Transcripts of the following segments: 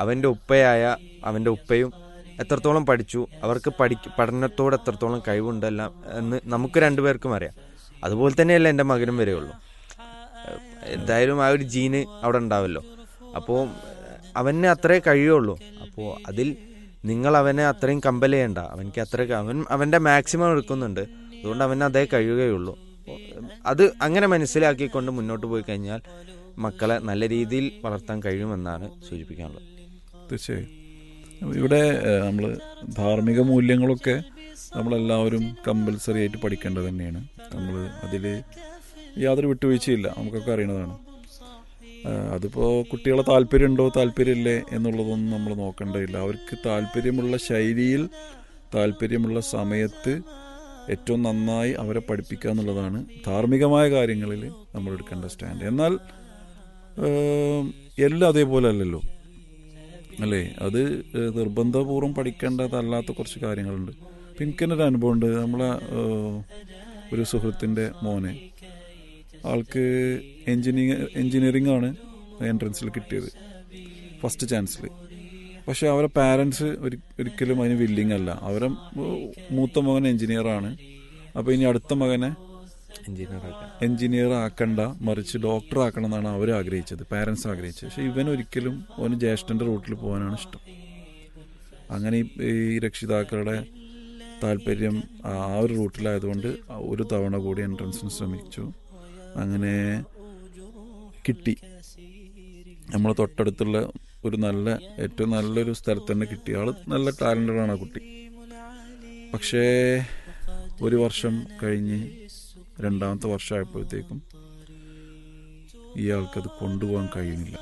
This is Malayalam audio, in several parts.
അവൻ്റെ ഉപ്പയായ അവൻ്റെ ഉപ്പയും എത്രത്തോളം പഠിച്ചു അവർക്ക് പഠിക്ക പഠനത്തോട് എത്രത്തോളം കഴിവുണ്ടല്ല എന്ന് നമുക്ക് രണ്ടുപേർക്കും അറിയാം അതുപോലെ തന്നെയല്ല എൻ്റെ മകനും വരെയുള്ളൂ എന്തായാലും ആ ഒരു ജീന് അവിടെ ഉണ്ടാവല്ലോ അപ്പോൾ അവന് അത്രേ കഴിയുള്ളൂ അപ്പോൾ അതിൽ നിങ്ങൾ അവനെ അത്രയും കമ്പൽ ചെയ്യണ്ട അവനക്ക് അത്ര അവൻ അവൻ്റെ മാക്സിമം എടുക്കുന്നുണ്ട് അതുകൊണ്ട് അവന് അതേ കഴിയുകയുള്ളൂ അപ്പോൾ അത് അങ്ങനെ മനസ്സിലാക്കിക്കൊണ്ട് മുന്നോട്ട് പോയി കഴിഞ്ഞാൽ മക്കളെ നല്ല രീതിയിൽ വളർത്താൻ കഴിയുമെന്നാണ് സൂചിപ്പിക്കാനുള്ളത് തീർച്ചയായും അപ്പോൾ ഇവിടെ നമ്മൾ ധാർമ്മിക മൂല്യങ്ങളൊക്കെ നമ്മളെല്ലാവരും കമ്പൽസറി ആയിട്ട് പഠിക്കേണ്ടത് തന്നെയാണ് നമ്മൾ അതിൽ യാതൊരു വിട്ടുവീഴ്ചയില്ല നമുക്കൊക്കെ അറിയണതാണ് ഏഹ് അതിപ്പോൾ കുട്ടികളെ താല്പര്യമുണ്ടോ താല്പര്യമില്ലേ എന്നുള്ളതൊന്നും നമ്മൾ നോക്കേണ്ടതില്ല അവർക്ക് താല്പര്യമുള്ള ശൈലിയിൽ താല്പര്യമുള്ള സമയത്ത് ഏറ്റവും നന്നായി അവരെ പഠിപ്പിക്കുക എന്നുള്ളതാണ് ധാർമ്മികമായ കാര്യങ്ങളിൽ നമ്മൾ എടുക്കേണ്ട സ്റ്റാൻഡ് എന്നാൽ ഏഹ് എല്ലാം അതേപോലെ അല്ലല്ലോ അല്ലേ അത് ഏഹ് നിർബന്ധപൂർവ്വം പഠിക്കേണ്ടതല്ലാത്ത കുറച്ച് കാര്യങ്ങളുണ്ട് അപ്പം എനിക്കെന്നൊരു അനുഭവമുണ്ട് നമ്മളെ ഏഹ് ഒരു സുഹൃത്തിൻ്റെ മോനെ ആൾക്ക് എഞ്ചിനീയർ എഞ്ചിനീയറിംഗ് ആണ് എൻട്രൻസിൽ കിട്ടിയത് ഫസ്റ്റ് ചാൻസിൽ പക്ഷെ അവരെ പാരൻസ് ഒരിക്കലും അതിന് വില്ലിങ് അല്ല അവരെ മൂത്ത മകൻ എഞ്ചിനീയറാണ് അപ്പോൾ ഇനി അടുത്ത മകനെ എഞ്ചിനീയർ ആക്കാൻ എഞ്ചിനീയർ ആക്കണ്ട മറിച്ച് ഡോക്ടർ ആക്കണം എന്നാണ് അവർ ആഗ്രഹിച്ചത് പാരൻസ് ആഗ്രഹിച്ചത് പക്ഷെ ഇവൻ ഒരിക്കലും അവന് ജ്യേഷ്ഠൻ്റെ റൂട്ടിൽ പോകാനാണ് ഇഷ്ടം അങ്ങനെ ഈ- ഈ രക്ഷിതാക്കളുടെ താല്പര്യം ആ ഒരു റൂട്ടിലായതുകൊണ്ട് ഒരു തവണ കൂടി എൻട്രൻസിന് ശ്രമിച്ചു അങ്ങനെ കിട്ടി നമ്മളെ തൊട്ടടുത്തുള്ള ഒരു നല്ല ഏറ്റവും നല്ലൊരു സ്ഥലത്ത് തന്നെ കിട്ടി ആള് നല്ല ടാലന്റഡ് ആണ് ആ കുട്ടി പക്ഷേ ഒരു വർഷം കഴിഞ്ഞ് രണ്ടാമത്തെ വർഷമായപ്പോഴത്തേക്കും ഇയാൾക്കത് കൊണ്ടുപോകാൻ കഴിയുന്നില്ല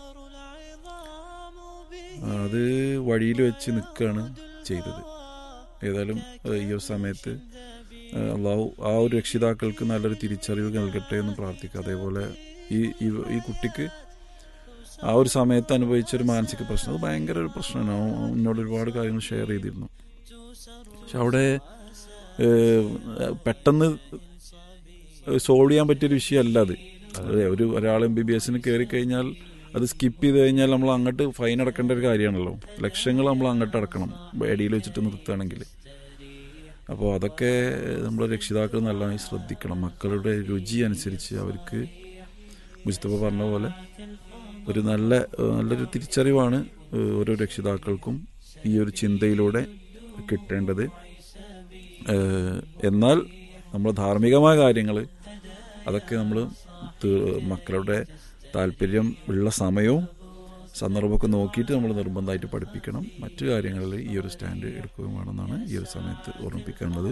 അത് വഴിയിൽ വെച്ച് നിൽക്കുകയാണ് ചെയ്തത് ഏതായാലും ഏഹ്, ഈ ഒരു സമയത്ത് ഏഹ്, അള്ളാഹു ആ ഒരു രക്ഷിതാക്കൾക്ക് നല്ലൊരു തിരിച്ചറിവ് നൽകട്ടെ എന്ന് പ്രാർത്ഥിക്കുക അതേപോലെ ഈ ഈ- ഈ കുട്ടിക്ക് ആ ഒരു സമയത്ത് അനുഭവിച്ചൊരു മാനസിക പ്രശ്നം അത് ഭയങ്കര ഒരു പ്രശ്നമാണ് അവൻ അവൻ എന്നോട് ഒരുപാട് കാര്യങ്ങൾ ഷെയർ ചെയ്തിരുന്നു പക്ഷെ അവിടെ ഏഹ്, പെട്ടെന്ന് സോൾവ് ചെയ്യാൻ പറ്റിയൊരു വിഷയമല്ല അത് അതെ ഒരു ഒരാൾ എം ബി ബി എസിന് കയറി കഴിഞ്ഞാൽ അത് സ്കിപ്പ് ചെയ്ത് കഴിഞ്ഞാൽ നമ്മൾ അങ്ങോട്ട് ഫൈൻ അടക്കേണ്ട ഒരു കാര്യമാണല്ലോ ലക്ഷങ്ങൾ നമ്മൾ അങ്ങോട്ട് അടക്കണം അടിയിൽ വെച്ചിട്ട് നിർത്തുകയാണെങ്കിൽ അപ്പോൾ അതൊക്കെ നമ്മൾ രക്ഷിതാക്കൾ നല്ലതായി ശ്രദ്ധിക്കണം മക്കളുടെ രുചി അനുസരിച്ച് അവർക്ക് മുസ്തഫ പറഞ്ഞ പോലെ ഒരു നല്ല ഏഹ് നല്ലൊരു തിരിച്ചറിവാണ് ഏഹ് ഓരോ രക്ഷിതാക്കൾക്കും ഈ ഒരു ചിന്തയിലൂടെ കിട്ടേണ്ടത് ഏഹ് എന്നാൽ നമ്മൾ ധാർമ്മികമായ കാര്യങ്ങൾ അതൊക്കെ നമ്മൾ മക്കളുടെ താല്പര്യം ഉള്ള സമയവും സന്ദർഭമൊക്കെ നോക്കിയിട്ട് നമ്മൾ നിർബന്ധമായിട്ട് പഠിപ്പിക്കണം മറ്റു കാര്യങ്ങളിൽ ഈ ഒരു സ്റ്റാൻഡ് എടുക്കുകയും വേണമെന്നാണ് ഈ ഒരു സമയത്ത് ഓർമ്മിപ്പിക്കേണ്ടത്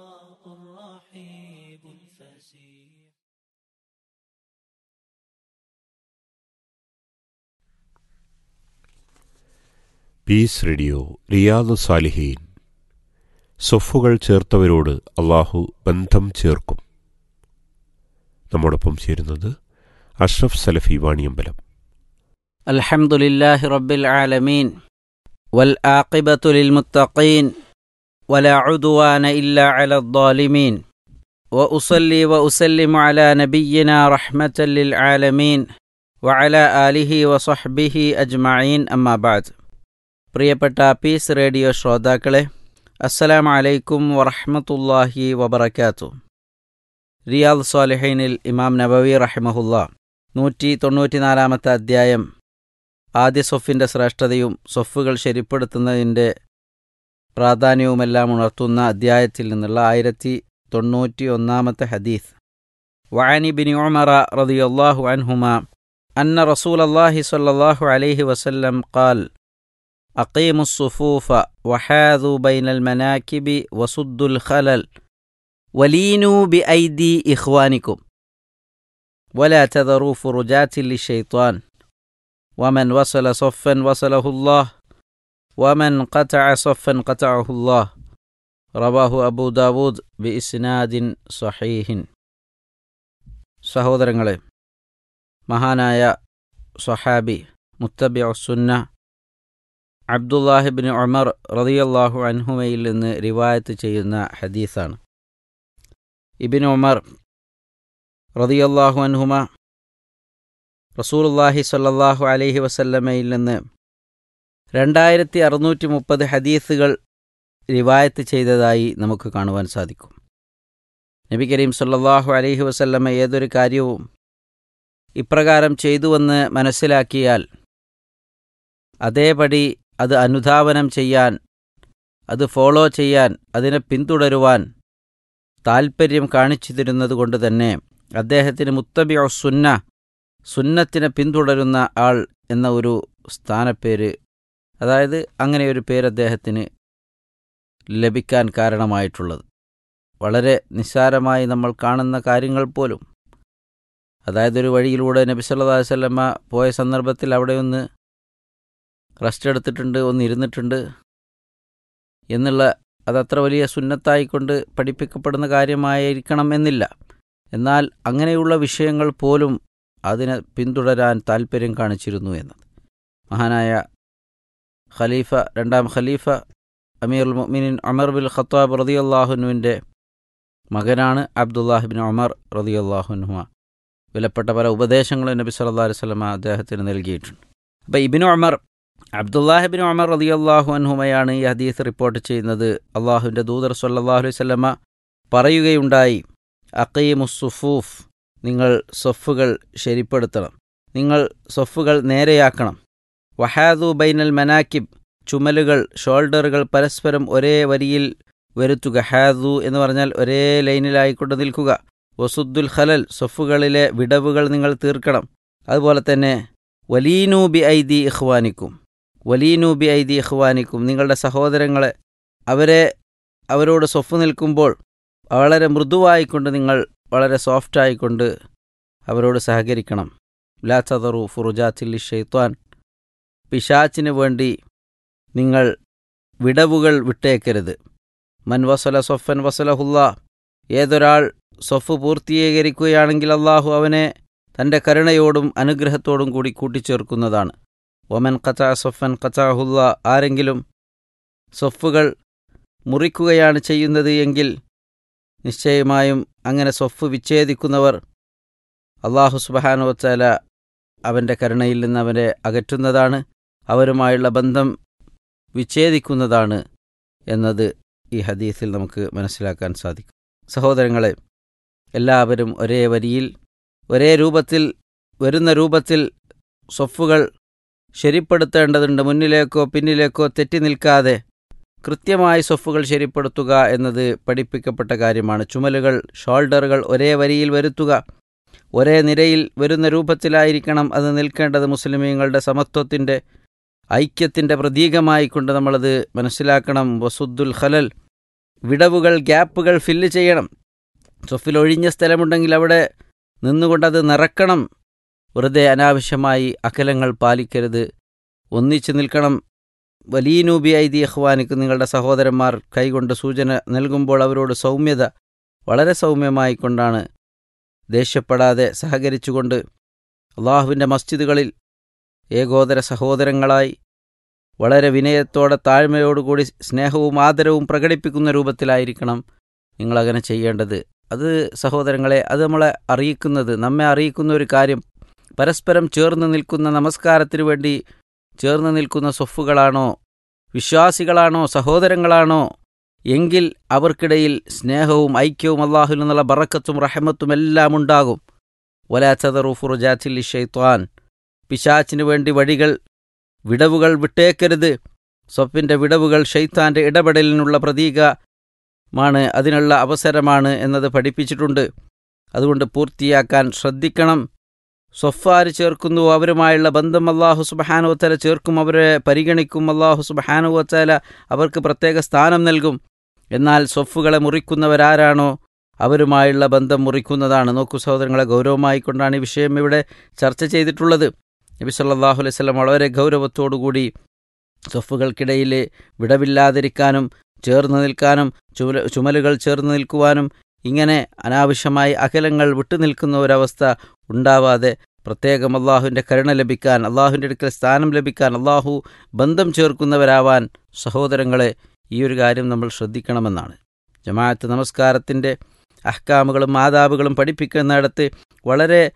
പീസ് റേഡിയോ റിയാദു സാലിഹീൻ സൊഫുകൾ ചേർത്തവരോട് അള്ളാഹു ബന്ധം ചേർക്കും നമ്മോടൊപ്പം ചേരുന്നത് അഷ്റഫ് സലഫി വാണിയമ്പലം الحمد لله رب العالمين والآقبة للمتقين ولا عدوان إلا على الظالمين وأصلي وأسلم على نبينا رحمة للعالمين وعلى آله وصحبه أجمعين أما بعد പ്രിയപ്പെട്ട പീസ് റേഡിയോ ശ്രോതാക്കളെ അസ്സലാമു അലൈക്കും വറഹ്മത്തുള്ളാഹി വബറകാത്തു റിയാദ് സ്വാലിഹൈനിൽ ഇമാം നബവി റഹിമഹുല്ല നൂറ്റി തൊണ്ണൂറ്റിനാലാമത്തെ അധ്യായം ആദ്യ സൊഫിൻ്റെ ശ്രേഷ്ഠതയും സൊഫുകൾ ശരിപ്പെടുത്തുന്നതിൻ്റെ പ്രാധാന്യവുമെല്ലാം ഉണർത്തുന്ന അധ്യായത്തിൽ നിന്നുള്ള ആയിരത്തി തൊണ്ണൂറ്റി ഒന്നാമത്തെ ഹദീസ് വഅനി ബിൻ ഉമറ റളിയല്ലാഹു അൻഹുമ അന്ന റസൂൽ അല്ലാഹി സ്വല്ലല്ലാഹു അലൈഹി വസല്ലം ഖാൽ أقيموا الصفوف وحاذوا بين المناكب وصدوا الخلل ولينوا بأيدي إخوانكم ولا تذروا فرجات للشيطان ومن وصل صفا وصله الله ومن قطع صفا قطعه الله رواه أبو داود بإسناد صحيح സഹോദരങ്ങളെ മഹാനായ സ്വഹാബി മുത്തബിഉ സുന്ന അബ്ദുല്ലാഹിബിൻ ഉമർ റളിയല്ലാഹു അൻഹുമയിൽ നിന്ന് റിവായത്ത് ചെയ്യുന്ന ഹദീസാണ് ഇബിൻ ഉമർ റളിയല്ലാഹു അൻഹുമ റസൂലുള്ളാഹി സ്വല്ലല്ലാഹു അലൈഹി വസല്ലമയിൽ നിന്ന് രണ്ടായിരത്തി അറുന്നൂറ്റി മുപ്പത് ഹദീസുകൾ റിവായത്ത് ചെയ്തതായി നമുക്ക് കാണുവാൻ സാധിക്കും നബി കരീം സല്ലല്ലാഹു അലൈഹി വസല്ലമ ഏതൊരു കാര്യവും ഇപ്രകാരം ചെയ്തുവെന്ന് മനസ്സിലാക്കിയാൽ അതേപടി അത് അനുധാവനം ചെയ്യാൻ അത് ഫോളോ ചെയ്യാൻ അതിനെ പിന്തുടരുവാൻ താൽപ്പര്യം കാണിച്ചു തരുന്നത് കൊണ്ട് തന്നെ അദ്ദേഹത്തിന് മുത്തബിഒ സുന്ന സുന്നത്തിനെ പിന്തുടരുന്ന ആൾ എന്ന ഒരു സ്ഥാനപ്പേര് അതായത് അങ്ങനെ ഒരു പേര് അദ്ദേഹത്തിന് ലഭിക്കാൻ കാരണമായിട്ടുള്ളത് വളരെ നിസ്സാരമായി നമ്മൾ കാണുന്ന കാര്യങ്ങൾ പോലും അതായത് ഒരു വഴിയിലൂടെ നബി സല്ലല്ലാഹു അലൈഹി വസല്ലമ പോയ സന്ദർഭത്തിൽ അവിടെ ഒന്ന് റെസ്റ്റ് എടുത്തിട്ടുണ്ട് ഒന്ന് ഇരുന്നിട്ടുണ്ട് എന്നുള്ള അതത്ര വലിയ സുന്നത്തായിക്കൊണ്ട് പഠിപ്പിക്കപ്പെടുന്ന കാര്യമായിരിക്കണം എന്നില്ല എന്നാൽ അങ്ങനെയുള്ള വിഷയങ്ങൾ പോലും അതിനെ പിന്തുടരാൻ താൽപ്പര്യം കാണിച്ചിരുന്നു എന്നത് മഹാനായ ഖലീഫ രണ്ടാം ഖലീഫ അമീറുൽ മുഅ്മിനീൻ ഉമർ ബിൻ ഖത്താബ് റളിയല്ലാഹുനുവിൻ്റെ മകനാണ് അബ്ദുല്ലാഹിബിൻ ഉമർ റളിയല്ലാഹുനുഹ വിലപ്പെട്ട പല ഉപദേശങ്ങളും നബി സല്ലല്ലാഹു അലൈഹി വസല്ലമ അദ്ദേഹത്തിന് നൽകിയിട്ടുണ്ട് അപ്പോൾ ഇബിന് ഉമർ അബ്ദുല്ലാഹിബിൻ ഉമർ റളിയല്ലാഹു അൻഹുമയാണ് ഈ ഹദീസ് റിപ്പോർട്ട് ചെയ്യുന്നത് അള്ളാഹുവിൻ്റെ ദൂതർ സല്ലല്ലാഹു അലൈഹി വസല്ലമ പറയുകയുണ്ടായി അക്കീമുസുഫൂഫ് നിങ്ങൾ സൊഫുകൾ ശരിപ്പെടുത്തണം നിങ്ങൾ സൊഫുകൾ നേരെയാക്കണം വഹാദു ബൈനൽ മനാക്കിബ് ചുമലുകൾ ഷോൾഡറുകൾ പരസ്പരം ഒരേ വരിയിൽ വരുത്തുക ഹാദു എന്ന് പറഞ്ഞാൽ ഒരേ ലൈനിലായിക്കൊണ്ട് നിൽക്കുക വസുദ്ദുൽ ഖലൽ സൊഫുകളിലെ വിടവുകൾ നിങ്ങൾ തീർക്കണം അതുപോലെ തന്നെ വലീനൂബി ഐദി ഇഖ്വാനിക്കും വലീനൂബി ഐദി ഇഖ്വാനിക്കും നിങ്ങളുടെ സഹോദരങ്ങളെ അവരെ അവരോട് സൊഫ് നിൽക്കുമ്പോൾ വളരെ മൃദുവായിക്കൊണ്ട് നിങ്ങൾ വളരെ സോഫ്റ്റായിക്കൊണ്ട് അവരോട് സഹകരിക്കണം ലാ ചതറു ഫുറുജാച്ചില്ലി ഷെയ്ത്വാൻ പിശാച്ചിന് വേണ്ടി നിങ്ങൾ വിടവുകൾ വിട്ടേക്കരുത് മൻ വസല സൊഫൻ വസലഹുല്ല ഏതൊരാൾ സൊഫ് പൂർത്തീകരിക്കുകയാണെങ്കിൽ അള്ളാഹു അവനെ തൻ്റെ കരുണയോടും അനുഗ്രഹത്തോടും കൂടി കൂട്ടിച്ചേർക്കുന്നതാണ് ഒമൻ കച്ചാ സൊഫൻ കച്ചാഹുല്ല ആരെങ്കിലും സൊഫുകൾ മുറിക്കുകയാണ് ചെയ്യുന്നത് എങ്കിൽ നിശ്ചയമായും അങ്ങനെ സൊഫ് വിച്ഛേദിക്കുന്നവർ അള്ളാഹു സുബഹാനുവച്ചാല അവൻ്റെ കരുണയിൽ നിന്ന് അവരെ അകറ്റുന്നതാണ് അവരുമായുള്ള ബന്ധം വിച്ഛേദിക്കുന്നതാണ് എന്നത് ഈ ഹദീസിൽ നമുക്ക് മനസ്സിലാക്കാൻ സാധിക്കും സഹോദരങ്ങളെ എല്ലാവരും ഒരേ വരിയിൽ ഒരേ രൂപത്തിൽ വരുന്ന രൂപത്തിൽ സൊഫുകൾ ശരിപ്പെടുത്തേണ്ടതുണ്ട് മുന്നിലേക്കോ പിന്നിലേക്കോ തെറ്റി നിൽക്കാതെ കൃത്യമായി സൊഫുകൾ ശരിപ്പെടുത്തുക എന്നത് പഠിപ്പിക്കപ്പെട്ട കാര്യമാണ് ചുമലുകൾ ഷോൾഡറുകൾ ഒരേ വരിയിൽ വരുത്തുക ഒരേ നിരയിൽ വരുന്ന രൂപത്തിലായിരിക്കണം അത് നിൽക്കേണ്ടത് മുസ്ലിമീങ്ങളുടെ സമത്വത്തിൻ്റെ ഐക്യത്തിൻ്റെ പ്രതീകമായി കൊണ്ട് നമ്മളത് മനസ്സിലാക്കണം വസുദ്ദുൽ ഖലൽ വിടവുകൾ ഗ്യാപ്പുകൾ ഫില്ല് ചെയ്യണം സൊഫിൽ ഒഴിഞ്ഞ സ്ഥലമുണ്ടെങ്കിൽ അവിടെ നിന്നുകൊണ്ടത് നിറക്കണം വെറുതെ അനാവശ്യമായി അകലങ്ങൾ പാലിക്കരുത് ഒന്നിച്ചു നിൽക്കണം വലിയനൂബി ഐദി അഹ്വാനിക്ക് നിങ്ങളുടെ സഹോദരന്മാർ കൈകൊണ്ട് സൂചന നൽകുമ്പോൾ അവരോട് സൗമ്യത വളരെ സൗമ്യമായിക്കൊണ്ടാണ് ദേഷ്യപ്പെടാതെ സഹകരിച്ചുകൊണ്ട് അള്ളാഹുവിൻ്റെ മസ്ജിദുകളിൽ ഏകോദര സഹോദരങ്ങളായി വളരെ വിനയത്തോടെ താഴ്മയോടുകൂടി സ്നേഹവും ആദരവും പ്രകടിപ്പിക്കുന്ന രൂപത്തിലായിരിക്കണം നിങ്ങളങ്ങനെ ചെയ്യേണ്ടത് അത് സഹോദരങ്ങളെ അത് നമ്മളെ അറിയിക്കുന്നത് നമ്മെ അറിയിക്കുന്ന ഒരു കാര്യം പരസ്പരം ചേർന്ന് നിൽക്കുന്ന നമസ്കാരത്തിനു വേണ്ടി ചേർന്ന് നിൽക്കുന്ന സൊഫുകളാണോ വിശ്വാസികളാണോ സഹോദരങ്ങളാണോ എങ്കിൽ അവർക്കിടയിൽ സ്നേഹവും ഐക്യവും അള്ളാഹുൽ നിന്നുള്ള ബറക്കത്തും റഹമത്തും എല്ലാം ഉണ്ടാകും വലാച്ചതറു ഫുറുജാച്ചില്ലി ഷെയ്ത്വാൻ പിശാച്ചിനു വേണ്ടി വഴികൾ വിടവുകൾ വിട്ടേക്കരുത് സ്വപ്പിൻ്റെ വിടവുകൾ ഷെയ്ത്താൻ്റെ ഇടപെടലിനുള്ള പ്രതീകമാണ് അതിനുള്ള അവസരമാണ് എന്നത് പഠിപ്പിച്ചിട്ടുണ്ട് അതുകൊണ്ട് പൂർത്തിയാക്കാൻ ശ്രദ്ധിക്കണം സ്വഫാര് ചേർക്കുന്നു അവരുമായുള്ള ബന്ധം അള്ളാഹു സുബഹാനുവത്തല ചേർക്കും അവരെ പരിഗണിക്കും അള്ളാഹു സുബഹാനുവത്തല അവർക്ക് പ്രത്യേക സ്ഥാനം നൽകും എന്നാൽ സ്വഫുകളെ മുറിക്കുന്നവരാരാണോ അവരുമായുള്ള ബന്ധം മുറിക്കുന്നതാണ് നോക്കൂ സഹോദരങ്ങളെ ഗൗരവമായിക്കൊണ്ടാണ് ഈ വിഷയം ഇവിടെ ചർച്ച ചെയ്തിട്ടുള്ളത് നബി സല്ലാഹു അലൈഹി സ്വലം വളരെ ഗൗരവത്തോടുകൂടി സ്വഫുകൾക്കിടയിൽ വിടവില്ലാതിരിക്കാനും ചേർന്ന് നിൽക്കാനും ചുമല ചുമലുകൾ ചേർന്ന് നിൽക്കുവാനും ഇങ്ങനെ അനാവശ്യമായി അകലങ്ങൾ വിട്ടുനിൽക്കുന്ന ഒരവസ്ഥ ഉണ്ടാവാതെ പ്രത്യേകം അള്ളാഹുവിൻ്റെ കരുണ ലഭിക്കാൻ അള്ളാഹുവിൻ്റെ അടുക്കൽ സ്ഥാനം ലഭിക്കാൻ അള്ളാഹു ബന്ധം ചേർക്കുന്നവരാവാൻ സഹോദരങ്ങളെ ഈ ഒരു കാര്യം നമ്മൾ ശ്രദ്ധിക്കണമെന്നാണ് ജമാഅത്ത് നമസ്കാരത്തിൻ്റെ അഹ്കാമുകളും മാതാബുകളും പഠിപ്പിക്കുന്നിടത്ത് വളരെ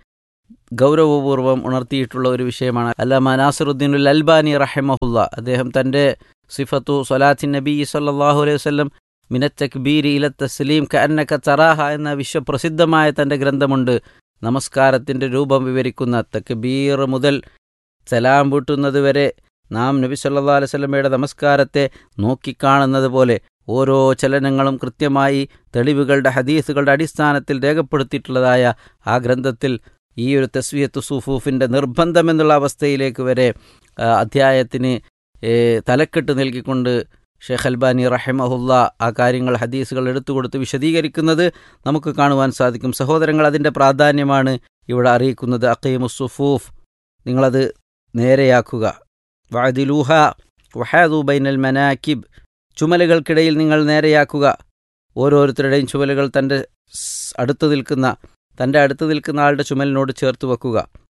ഗൗരവപൂർവ്വം ഉണർത്തിയിട്ടുള്ള ഒരു വിഷയമാണ് അല്ലാമ നാസിറുദ്ദീനുൽ അൽബാനി റഹിമഹുല്ല അദ്ദേഹം തൻ്റെ സിഫത്തു സൊലാത്തിൻ നബി സല്ലാഹു അലൈഹി വസ്ലം മിനത്തക്ബീരി ഇല തസ്ലീം കന്നക്ക തറാഹ എന്ന വിശ്വപ്രസിദ്ധമായ തൻ്റെ ഗ്രന്ഥമുണ്ട് നമസ്കാരത്തിൻ്റെ രൂപം വിവരിക്കുന്ന തക്ബീർ മുതൽ സലാം വീട്ടുന്നത് വരെ നാം നബി സല്ലാ അലൈഹി സ്വലമയുടെ നമസ്കാരത്തെ നോക്കിക്കാണുന്നത് പോലെ ഓരോ ചലനങ്ങളും കൃത്യമായി തെളിവുകളുടെ ഹദീസുകളുടെ അടിസ്ഥാനത്തിൽ രേഖപ്പെടുത്തിയിട്ടുള്ളതായ ആ ഗ്രന്ഥത്തിൽ ഈ ഒരു തസ്വിയത്ത് സുഫൂഫിൻ്റെ നിർബന്ധമെന്നുള്ള അവസ്ഥയിലേക്ക് വരെ ആ, അധ്യായത്തിന് ഏ, തലക്കെട്ട് നൽകിക്കൊണ്ട് ഷെയ്ഖ് അൽബാനി റഹിമഹുല്ല ആ കാര്യങ്ങൾ ഹദീസുകൾ എടുത്തുകൊടുത്ത് വിശദീകരിക്കുന്നത് നമുക്ക് കാണുവാൻ സാധിക്കും സഹോദരങ്ങൾ അതിൻ്റെ പ്രാധാന്യമാണ് ഇവിടെ അറിയിക്കുന്നത് അക്കീമു സുഫൂഫ് നിങ്ങളത് നേരെയാക്കുക വഅദിലൂഹ വഹാദു ബൈനൽ മനാക്കിബ് ചുമലുകൾക്കിടയിൽ നിങ്ങൾ നേരെയാക്കുക ഓരോരുത്തരുടെയും ചുമലുകൾ തൻ്റെ സ് അടുത്ത് നിൽക്കുന്ന തൻ്റെ അടുത്ത് നിൽക്കുന്ന ആളുടെ ചുമലിനോട് ചേർത്ത് വെക്കുക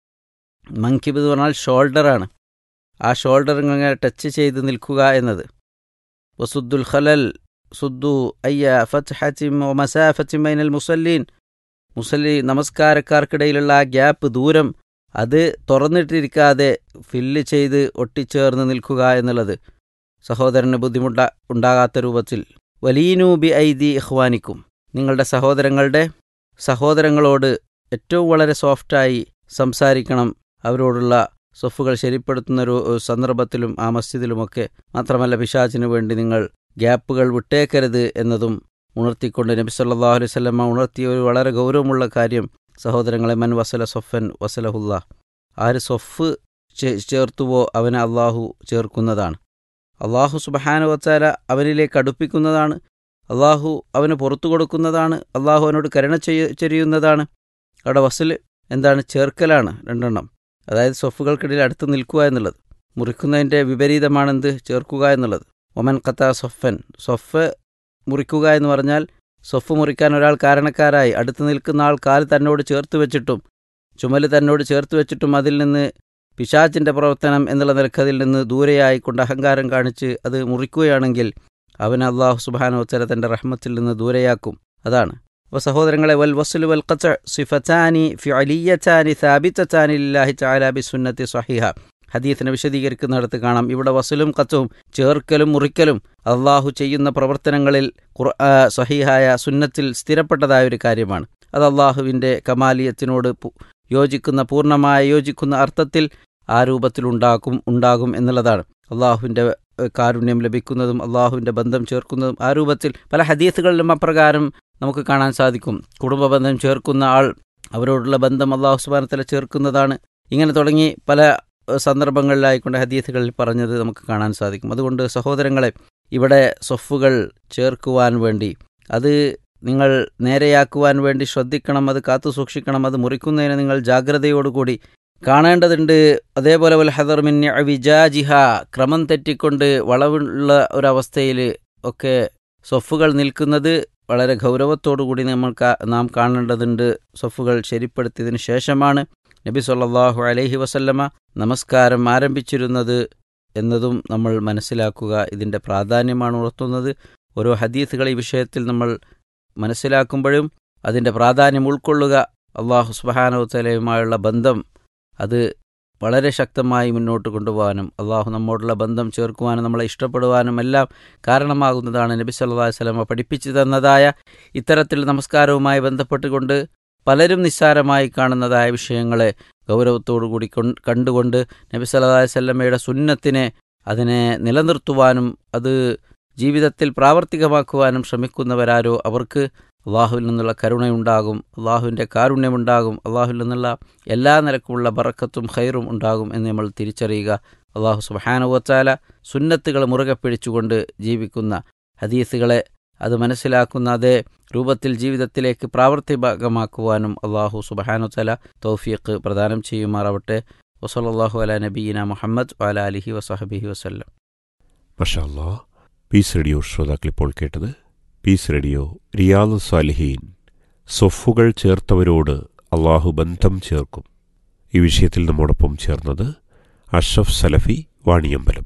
മങ്കിബ് എന്ന് പറഞ്ഞാൽ ഷോൾഡറാണ് ആ ഷോൾഡർ ഇങ്ങനെ ടച്ച് ചെയ്ത് നിൽക്കുക എന്നത് വസുദ്ദുൽ ഖലൽ സുദ്ദു അയ്യ ഫത്ഹത്തിം മസാഫത്തിം ബൈനൽ മുസല്ലീൻ മുസല്ലി നമസ്കാരക്കാർക്കിടയിലുള്ള ആ ഗ്യാപ്പ് ദൂരം അത് തുറന്നിട്ടിരിക്കാതെ ഫില്ല് ചെയ്ത് ഒട്ടിച്ചേർന്ന് നിൽക്കുക എന്നുള്ളത് സഹോദരന് ബുദ്ധിമുട്ട ഉണ്ടാകാത്ത രൂപത്തിൽ വലീനു ബി ഐദി ഇഹ്വാനിക്കും നിങ്ങളുടെ സഹോദരങ്ങളുടെ സഹോദരങ്ങളോട് ഏറ്റവും വളരെ സോഫ്റ്റായി സംസാരിക്കണം അവരോടുള്ള സൊഫുകൾ ശരിപ്പെടുത്തുന്ന ഒരു സന്ദർഭത്തിലും ആ മസ്ജിദിലുമൊക്കെ മാത്രമല്ല പിശാചിനു വേണ്ടി നിങ്ങൾ ഗ്യാപ്പുകൾ വിട്ടേക്കരുത് എന്നതും ഉണർത്തിക്കൊണ്ട് നബി സല്ലല്ലാഹു അലൈഹി വസല്ലമ ഉണർത്തിയ ഒരു വളരെ ഗൗരവമുള്ള കാര്യം സഹോദരങ്ങളെ മൻ വസല സൊഫൻ വസലഹുല്ല ആര് സൊഫ് ചേ- ചേർത്തുവോ അവനെ അള്ളാഹു ചേർക്കുന്നതാണ് അള്ളാഹു സുബഹാന വച്ചാല അവനിലേക്ക് അടുപ്പിക്കുന്നതാണ് അള്ളാഹു അവന് പുറത്തു കൊടുക്കുന്നതാണ് അള്ളാഹു അവനോട് കരുണ ചെയ്യ ചെരിയുന്നതാണ് അവിടെ വസൽ എന്താണ് ചേർക്കലാണ് രണ്ടെണ്ണം അതായത് സൊഫുകൾക്കിടയിൽ അടുത്ത് നിൽക്കുക എന്നുള്ളത് മുറിക്കുന്നതിൻ്റെ വിപരീതമാണെന്ത് ചേർക്കുക എന്നുള്ളത് ഒമൻ ഖത്ത സൊഫൻ സൊഫ് മുറിക്കുക എന്ന് പറഞ്ഞാൽ സൊഫ് മുറിക്കാൻ ഒരാൾ കാരണക്കാരായി അടുത്ത് നിൽക്കുന്ന ആൾ കാൽ തന്നോട് ചേർത്ത് വെച്ചിട്ടും ചുമല് തന്നോട് ചേർത്ത് വെച്ചിട്ടും അതിൽ നിന്ന് പിശാച്ചിൻ്റെ പ്രവർത്തനം എന്നുള്ള നിലക്ക് അതിൽ നിന്ന് ദൂരെയായിക്കൊണ്ട് അഹങ്കാരം കാണിച്ച് അത് മുറിക്കുകയാണെങ്കിൽ അവൻ അള്ളാഹു സുബാനോത്തര തൻ്റെ റഹ്മത്തിൽ നിന്ന് ദൂരെയാക്കും അതാണ് അപ്പോൾ സഹോദരങ്ങളെ വൽ വസുൽ വൽ ഖച്ച സിഫത്താനി ഫിഅലിയത്താനി സാബിത്തത്താനി ലില്ലാഹി തആല ബിസുന്നത്തി സ്വഹീഹ ഹദീസിനെ വിശദീകരിക്കുന്നിടത്ത് കാണാം ഇവിടെ വസലും കച്ചവും ചേർക്കലും മുറിക്കലും അള്ളാഹു ചെയ്യുന്ന പ്രവർത്തനങ്ങളിൽ ഖുർ- ആ, സഹീഹായ സുന്നത്തിൽ സ്ഥിരപ്പെട്ടതായ ഒരു കാര്യമാണ് അത് അള്ളാഹുവിൻ്റെ കമാലിയത്തിനോട് പു- യോജിക്കുന്ന പൂർണ്ണമായി യോജിക്കുന്ന അർത്ഥത്തിൽ ആ രൂപത്തിൽ ഉണ്ടാക്കും ഉണ്ടാകും എന്നുള്ളതാണ് അള്ളാഹുവിൻ്റെ ഏഹ്, കാരുണ്യം ലഭിക്കുന്നതും അള്ളാഹുവിൻ്റെ ബന്ധം ചേർക്കുന്നതും ആ രൂപത്തിൽ പല ഹദീസുകളിലും അപ്രകാരം നമുക്ക് കാണാൻ സാധിക്കും കുടുംബ ബന്ധം ചേർക്കുന്ന ആൾ അവരോടുള്ള ബന്ധം അള്ളാഹു സുബാനത്തല ചേർക്കുന്നതാണ് ഇങ്ങനെ തുടങ്ങി പല ഏഹ്, സന്ദർഭങ്ങളിലായിക്കൊണ്ട് ഹദീസുകളിൽ പറഞ്ഞത് നമുക്ക് കാണാൻ സാധിക്കും അതുകൊണ്ട് സഹോദരങ്ങളെ ഇവിടെ സൊഫുകൾ ചേർക്കുവാൻ വേണ്ടി അത് നിങ്ങൾ നേരെയാക്കുവാൻ വേണ്ടി ശ്രദ്ധിക്കണം അത് കാത്തു സൂക്ഷിക്കണം അത് മുറിക്കുന്നതിന് നിങ്ങൾ ജാഗ്രതയോടുകൂടി കാണേണ്ടതുണ്ട് അതേപോലെ വൽ ഹദർ മിൻ വിജാജിഹ ക്രമം തെറ്റിക്കൊണ്ട് വളവുള്ള ഒരവസ്ഥയിൽ ഒക്കെ സൊഫുകൾ നിൽക്കുന്നത് വളരെ ഗൗരവത്തോടുകൂടി നമ്മൾ കാ- നാം കാണേണ്ടതുണ്ട് സൊഫുകൾ ശരിപ്പെടുത്തിയതിനു ശേഷമാണ് നബി സല്ലല്ലാഹു അലൈഹി വസല്ലമ നമസ്കാരം ആരംഭിച്ചിരുന്നത് എന്നതും നമ്മൾ മനസ്സിലാക്കുക ഇതിൻ്റെ പ്രാധാന്യമാണ് ഉണർത്തുന്നത് ഓരോ ഹദീസുകൾ ഈ വിഷയത്തിൽ നമ്മൾ മനസ്സിലാക്കുമ്പോഴും അതിൻ്റെ പ്രാധാന്യം ഉൾക്കൊള്ളുക അള്ളാഹു സുബഹാനോത്തലയുമായുള്ള ബന്ധം അത് വളരെ ശക്തമായി മുന്നോട്ട് കൊണ്ടുപോകാനും അള്ളാഹു നമ്മോടുള്ള ബന്ധം ചേർക്കുവാനും നമ്മളെ ഇഷ്ടപ്പെടുവാനും എല്ലാം കാരണമാകുന്നതാണ് നബി സല്ലല്ലാഹു അലൈഹി വസല്ലമ പഠിപ്പിച്ചു തന്നതായ ഇത്തരത്തിൽ നമസ്കാരവുമായി ബന്ധപ്പെട്ടുകൊണ്ട് പലരും നിസ്സാരമായി കാണുന്നതായ വിഷയങ്ങളെ ഗൗരവത്തോടുകൂടി കൊൺ- കണ്ടുകൊണ്ട് നബി സല്ലല്ലാഹു അലൈഹി വസല്ലമയുടെ സുന്നത്തിനെ അതിനെ നിലനിർത്തുവാനും അത് ജീവിതത്തിൽ പ്രാവർത്തികമാക്കുവാനും ശ്രമിക്കുന്നവരാരോ അവർക്ക് അള്ളാഹുവിൽ നിന്നുള്ള കരുണയുണ്ടാകും അള്ളാഹുവിൻ്റെ കാരുണ്യമുണ്ടാകും അള്ളാഹുവിൽ നിന്നുള്ള എല്ലാ നിലക്കുമുള്ള ബറക്കത്തും ഖൈറും ഉണ്ടാകും എന്ന് നമ്മൾ തിരിച്ചറിയുക അള്ളാഹു സുബഹാനുവച്ചാല സുന്നത്തുകൾ മുറുകെ പിടിച്ചുകൊണ്ട് ജീവിക്കുന്ന ഹദീസുകളെ അത് മനസ്സിലാക്കുന്ന അതേ രൂപത്തിൽ ജീവിതത്തിലേക്ക് പ്രാവർത്തികമാക്കുവാനും അള്ളാഹു സുബഹാനുവച്ചാല തൗഫീഖ് പ്രദാനം ചെയ്യുമാറാവട്ടെ വസലല്ലാഹു അല നബീന മുഹമ്മദ് വാല അലിഹി വസഹബിഹി വസ്ല്ലം മഷാല്ലാ പീസ് റേഡിയോ ശ്രോതാക്കൾ ഇപ്പോൾ കേട്ടത് പീസ് റേഡിയോ റിയാദ് സാലിഹീൻ സൊഫുകൾ ചേർത്തവരോട് അള്ളാഹു ബന്ധം ചേർക്കും ഈ വിഷയത്തിൽ നമ്മോടൊപ്പം ചേർന്നത് അഷ്റഫ് സലഫി വാണിയമ്പലം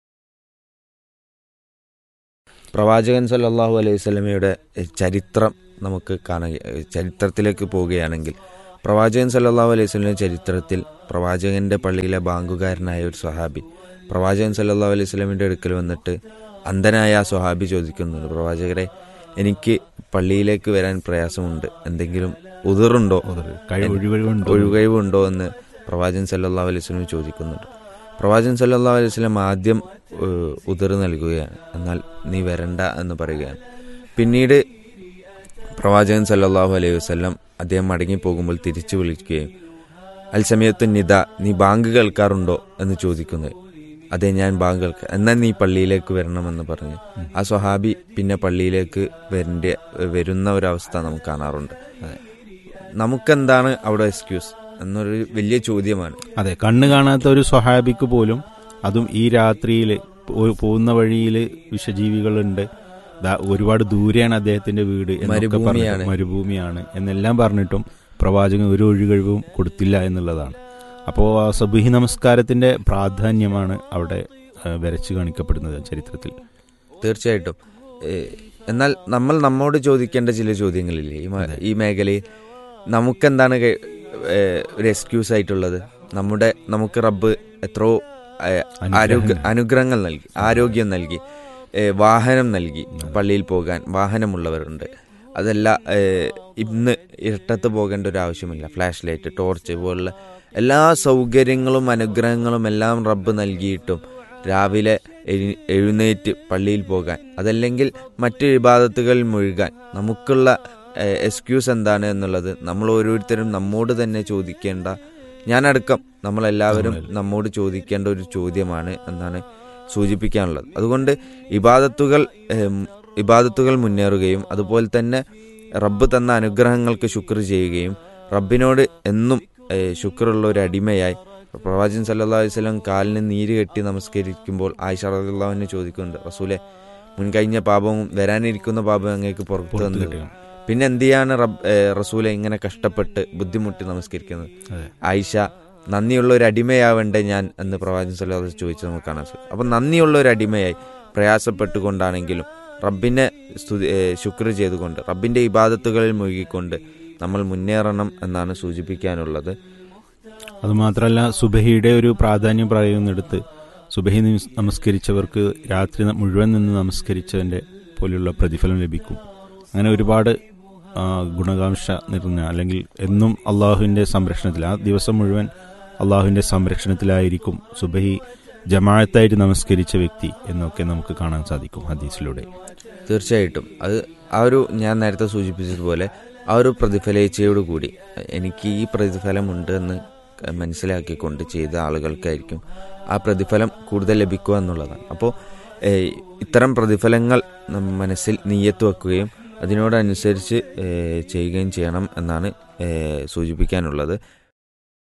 പ്രവാചകൻ സല്ലല്ലാഹു അലൈഹി സ്വലമയുടെ ചരിത്രം നമുക്ക് കാണുക ചരിത്രത്തിലേക്ക് പോവുകയാണെങ്കിൽ പ്രവാചകൻ സല്ലല്ലാഹു അലൈഹി വസല്ലം ചരിത്രത്തിൽ പ്രവാചകന്റെ പള്ളിയിലെ ബാങ്കുകാരനായ ഒരു സ്വഹാബി പ്രവാചകൻ സല്ലല്ലാഹു അലൈഹി വസല്ലമിന്റെ അടുക്കൽ വന്നിട്ട് അന്ധനായ ആ സ്വഹാബി ചോദിക്കുന്നുണ്ട് പ്രവാചകരെ എനിക്ക് പള്ളിയിലേക്ക് വരാൻ പ്രയാസമുണ്ട് എന്തെങ്കിലും ഉതിറുണ്ടോ കഴിവൊഴിവുണ്ടോ ഒഴികഴിവുണ്ടോ എന്ന് പ്രവാചകൻ സല്ലല്ലാഹു അലൈഹി വസല്ലം ചോദിക്കുന്നുണ്ട് പ്രവാചകൻ സല്ലല്ലാഹു അലൈഹി വസല്ലം ആദ്യം ഏഹ്, ഉതിർ നൽകുകയാണ് എന്നാൽ നീ വരണ്ട എന്ന് പറയുകയാണ് പിന്നീട് പ്രവാചകൻ സല്ലല്ലാഹു അലൈഹി വസല്ലം അദ്ദേഹം മടങ്ങി പോകുമ്പോൾ തിരിച്ചു വിളിക്കുകയും അൽ സമയത്ത് നിത നീ ബാങ്ക് കേൾക്കാറുണ്ടോ എന്ന് ചോദിക്കുന്നത് അതെ ഞാൻ ബാങ്ക് കേൾക്ക എന്നാൽ നീ പള്ളിയിലേക്ക് വരണമെന്ന് പറഞ്ഞ് ആ സ്വഹാബി പിന്നെ പള്ളിയിലേക്ക് വരേണ്ട വരുന്ന ഒരവസ്ഥ നമുക്ക് കാണാറുണ്ട് നമുക്കെന്താണ് അവിടെ എക്സ്ക്യൂസ് എന്നൊരു വലിയ ചോദ്യമാണ് അതെ കണ്ണ് കാണാത്ത ഒരു സ്വഹാബിക്ക് പോലും അതും ഈ രാത്രിയിൽ പോകുന്ന വഴിയിൽ വിഷജീവികളുണ്ട് ദാ- ഒരുപാട് ദൂരെയാണ് അദ്ദേഹത്തിന്റെ വീട് എന്നൊക്കെ പറഞ്ഞിട്ട് മരുഭൂമിയാണ്. മരുഭൂമിയാണ് എന്നെല്ലാം പറഞ്ഞിട്ടും പ്രവാചകൻ ഒരു ഒഴികഴിവും കൊടുത്തില്ല എന്നുള്ളതാണ് അപ്പോൾ ആ സബുഹി നമസ്കാരത്തിന്റെ പ്രാധാന്യമാണ് അവിടെ ആ, വരച്ചു കാണിക്കപ്പെടുന്നത് ചരിത്രത്തിൽ തീർച്ചയായിട്ടും ഏഹ് എന്നാൽ നമ്മൾ നമ്മോട് ചോദിക്കേണ്ട ചില ചോദ്യങ്ങളില്ലേ ഈ മ- ഈ മേഖലയിൽ നമുക്കെന്താണ് കെ- ഏഹ് ഒരു എക്സ്ക്യൂസ് ആയിട്ടുള്ളത് നമ്മുടെ നമുക്ക് റബ്ബ് എത്രയോ ഏഹ്, ആരോഗ്യ അനുഗ്രഹങ്ങൾ നൽകി ആരോഗ്യം നൽകി ഏഹ് വാഹനം നൽകി പള്ളിയിൽ പോകാൻ വാഹനമുള്ളവരുണ്ട് അതല്ല ഏഹ് ഇന്ന് ഇരട്ടത്ത് പോകേണ്ട ഒരു ആവശ്യമില്ല ഫ്ലാഷ് ലൈറ്റ് ടോർച്ച് പോലുള്ള എല്ലാ സൗകര്യങ്ങളും അനുഗ്രഹങ്ങളും എല്ലാം റബ്ബ് നൽകിയിട്ടും രാവിലെ എഴു- എഴുന്നേറ്റ് പള്ളിയിൽ പോകാൻ അതല്ലെങ്കിൽ മറ്റ് വിവാദത്തുകളിൽ മുഴുകാൻ നമുക്കുള്ള എക്സ്ക്യൂസ് എന്താണ് എന്നുള്ളത് നമ്മൾ ഓരോരുത്തരും നമ്മോട് തന്നെ ചോദിക്കേണ്ട ഞാനടക്കം നമ്മളെല്ലാവരും നമ്മോട് ചോദിക്കേണ്ട ഒരു ചോദ്യമാണ് എന്നാണ് സൂചിപ്പിക്കാനുള്ളത് അതുകൊണ്ട് ഇബാദത്തുകൾ ഏം, ഇബാദത്തുകൾ മുന്നേറുകയും അതുപോലെ തന്നെ റബ്ബ് തന്ന അനുഗ്രഹങ്ങൾക്ക് ശുക്ർ ചെയ്യുകയും റബ്ബിനോട് എന്നും ഏ, ശുക്റുള്ള ഒരു അടിമയായി പ്രവാചകൻ സല്ലല്ലാഹു അലൈഹി വസല്ലം കാലിന് നീര് കെട്ടി നമസ്കരിക്കുമ്പോൾ ആയിഷ റളിയല്ലാഹുവിനെ ചോദിക്കുന്നുണ്ട് റസൂലെ മുൻകഴിഞ്ഞ പാപവും വരാനിരിക്കുന്ന പാപവും അങ്ങേക്ക് പുറത്തു പുറത്തു തന്നത് കിട്ടുകയും. പിന്നെ എന്ത് ചെയ്യാണ് റബ്ബ് ഏ, റസൂലെ ഇങ്ങനെ കഷ്ടപ്പെട്ട് ബുദ്ധിമുട്ടി നമസ്കരിക്കുന്നത് അതെ. ആയിഷ നന്ദിയുള്ള ഒരു അടിമയാവേണ്ടേ ഞാൻ എന്ന് പ്രവാചകൻ സല്ലല്ലാഹു അലൈഹി വസല്ലം ചോദിച്ചു നമുക്ക് കാണാൻ സാധിക്കും അപ്പം നന്ദിയുള്ള ഒരു അടിമയായി പ്രയാസപ്പെട്ടുകൊണ്ടാണെങ്കിലും റബ്ബിനെ സ്തുതി ഏ, ശുക്ർ ചെയ്തുകൊണ്ട് റബ്ബിന്റെ ഇബാദത്തുകളിൽ മുഴുകിക്കൊണ്ട് നമ്മൾ മുന്നേറണം എന്നാണ് സൂചിപ്പിക്കാനുള്ളത് അതുമാത്രമല്ല സുബഹിയുടെ ഒരു പ്രാധാന്യം പറയുന്നിടത്ത് സുബഹി നിസ് നമസ്കരിച്ചവർക്ക് രാത്രി ന- മുഴുവൻ നിന്ന് നമസ്കരിച്ചതിന്റെ പോലെയുള്ള പ്രതിഫലം ലഭിക്കും അങ്ങനെ ഒരുപാട് ആ, ഗുണകാംക്ഷ നിറഞ്ഞ അല്ലെങ്കിൽ എന്നും അള്ളാഹുവിന്റെ സംരക്ഷണത്തിൽ ആ ദിവസം മുഴുവൻ അള്ളാഹുവിന്റെ സംരക്ഷണത്തിലായിരിക്കും സുബഹി ജമാഅത്തായിട്ട് നമസ്കരിച്ച വ്യക്തി എന്നൊക്കെ നമുക്ക് കാണാൻ സാധിക്കും ഹദീസിലൂടെ തീർച്ചയായിട്ടും അത് ആ ഒരു ഞാൻ നേരത്തെ സൂചിപ്പിച്ചതുപോലെ ആ ഒരു പ്രതിഫലേച്ഛയോട് കൂടി എനിക്ക് ഈ പ്രതിഫലമുണ്ട് എന്ന് മനസ്സിലാക്കിക്കൊണ്ട് ചെയ്ത ആളുകൾക്കായിരിക്കും ആ പ്രതിഫലം കൂടുതൽ ലഭിക്കുക എന്നുള്ളതാണ് അപ്പോൾ ഇത്തരം പ്രതിഫലങ്ങൾ നം മനസ്സിൽ നീയത്ത് വെക്കുകയും അതിനോടനുസരിച്ച് ഏഹ്, ചെയ്യുകയും ചെയ്യണം എന്നാണ് ഏഹ്, സൂചിപ്പിക്കാനുള്ളത്